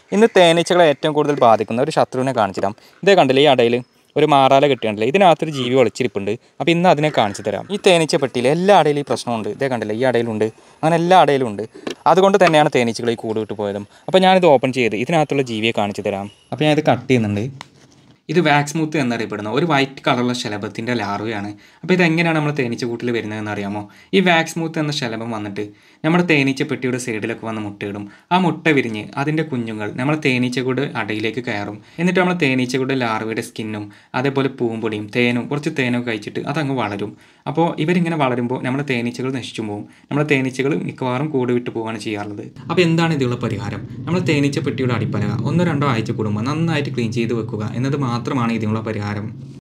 ഇന്ന് തേനീച്ചകളെ ഏറ്റവും കൂടുതൽ ബാധിക്കുന്ന ഒരു ശത്രുവിനെ കാണിച്ചു തരാം ഇതേ കണ്ടില്ലേ ഈ അടയിൽ ഒരു മാറാല കെട്ടിയുണ്ടല്ലേ ഇതിനകത്തൊരു ജീവി ഒളിച്ചിരിപ്പുണ്ട് അപ്പോൾ ഇന്ന് അതിനെ കാണിച്ചു തരാം ഈ തേനീച്ച പെട്ടിയിൽ എല്ലാ അടയിലും ഈ പ്രശ്നമുണ്ട് ഇതേ കണ്ടില്ലേ ഈ അടയിലുണ്ട് അങ്ങനെ എല്ലാ അടയിലും ഉണ്ട് അതുകൊണ്ട് തന്നെയാണ് തേനീച്ചകൾ ഈ കൂട് വിട്ട് പോയതും അപ്പോൾ ഞാനിത് ഓപ്പൺ ചെയ്ത് ഇതിനകത്തുള്ള ജീവിയെ കാണിച്ചു തരാം അപ്പോൾ ഞാനിത് കട്ട് ചെയ്യുന്നുണ്ട് ഇത് വാക്സ് മൂത്ത് എന്നറിയപ്പെടുന്ന ഒരു വൈറ്റ് കളറുള്ള ശലഭത്തിൻ്റെ ലാർവയാണ് അപ്പോൾ ഇതെങ്ങനെയാണ് നമ്മൾ തേനീച്ച കൂട്ടിൽ വരുന്നതെന്ന് അറിയാമോ ഈ വാക്സ് മൂത്ത് എന്ന ശലഭം വന്നിട്ട് നമ്മുടെ തേനീച്ച പെട്ടിയുടെ സൈഡിലൊക്കെ വന്ന് മുട്ടയിടും ആ മുട്ട വിരിഞ്ഞ് അതിൻ്റെ കുഞ്ഞുങ്ങൾ നമ്മൾ തേനീച്ചകൂട് അടയിലേക്ക് കയറും എന്നിട്ട് നമ്മൾ തേനീച്ചകൂടെ ലാർവയുടെ സ്കിന്നും അതേപോലെ പൂമ്പൊടിയും തേനും കുറച്ച് തേനും കഴിച്ചിട്ട് അതങ്ങ് വളരും അപ്പോൾ ഇവരിങ്ങനെ വളരുമ്പോൾ നമ്മുടെ തേനീച്ചകൾ നശിച്ചു പോകും നമ്മുടെ തേനീച്ചകൾ മിക്കവാറും കൂട് വിട്ട് പോവുകയാണ് ചെയ്യാറുള്ളത് അപ്പോൾ എന്താണ് ഇതിനുള്ള പരിഹാരം നമ്മൾ തേനീച്ച പെട്ടിയുടെ അടിപ്പലക ഒന്നോ രണ്ടോ ആഴ്ച കൂടുമ്പോൾ നന്നായിട്ട് ക്ലീൻ ചെയ്ത് വെക്കുക എന്നത് മാത്രമാണ് ഇതിനുള്ള പരിഹാരം